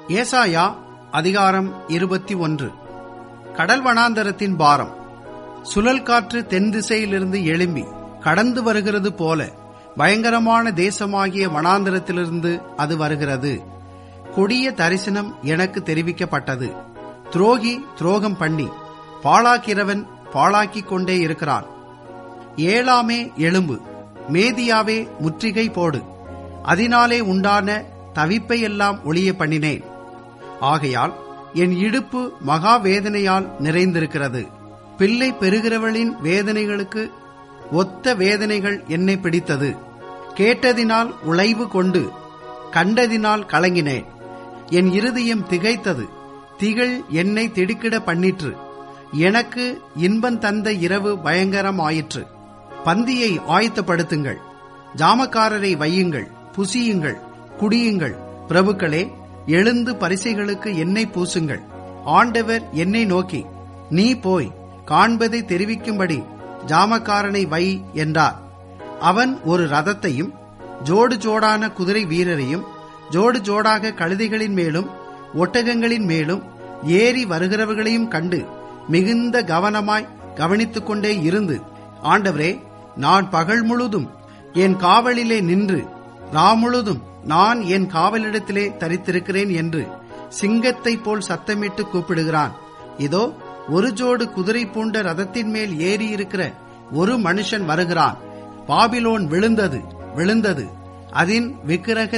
ஏசாயா அதிகாரம் இருபத்தி ஒன்று கடல் வனாந்தரத்தின் பாரம் சுழல் காற்று தென் திசையிலிருந்து எழும்பி கடந்து வருகிறது போல பயங்கரமான தேசமாகிய வனாந்தரத்திலிருந்து அது வருகிறது கொடிய தரிசனம் எனக்கு தெரிவிக்கப்பட்டது துரோகி துரோகம் பண்ணி பாழாக்கிறவன் பாழாக்கிக் கொண்டே இருக்கிறான் ஏழாமே எழும்பு மேதியாவே முற்றுகை போடு அதனாலே உண்டான தவிப்பை எல்லாம் ஒளிய பண்ணினேன் ஆகையால் என் இடுப்பு மகா வேதனையால் நிறைந்திருக்கிறது பிள்ளை பெறுகிறவளின் வேதனைகளுக்கு ஒத்த வேதனைகள் என்னை பிடித்தது கேட்டதினால் உழைவு கொண்டு கண்டதினால் கலங்கினேன் என் இருதயம் திகைத்தது திகழ் என்னை திடுக்கிட பண்ணிற்று எனக்கு இன்பம் தந்த இரவு பயங்கரமாயிற்று பந்தியை ஆயத்தப்படுத்துங்கள் ஜாமக்காரரை வையுங்கள் புசியுங்கள் குடியுங்கள் பிரபுக்களே எழுந்து பரிசைகளுக்கு எண்ணெய் பூசுங்கள் ஆண்டவர் என்னை நோக்கி நீ போய் காண்பதை தெரிவிக்கும்படி ஜாமக்காரனை வை என்றார் அவன் ஒரு ரதத்தையும் ஜோடு ஜோடான குதிரை வீரரையும் ஜோடு ஜோடாக கழுதைகளின் மேலும் ஒட்டகங்களின் மேலும் ஏறி வருகிறவர்களையும் கண்டு மிகுந்த கவனமாய் கவனித்துக் கொண்டே இருந்து ஆண்டவரே நான் பகல் முழுதும் என் காவலிலே நின்று முழுதும் நான் என் காவலிடத்திலே தரித்திருக்கிறேன் என்று சிங்கத்தை போல் சத்தமிட்டு கூப்பிடுகிறான் இதோ ஒரு ஜோடு குதிரை பூண்ட ரதத்தின் மேல் ஏறி இருக்கிற ஒரு மனுஷன் வருகிறான் பாபிலோன் விழுந்தது விழுந்தது அதன் விக்கிரக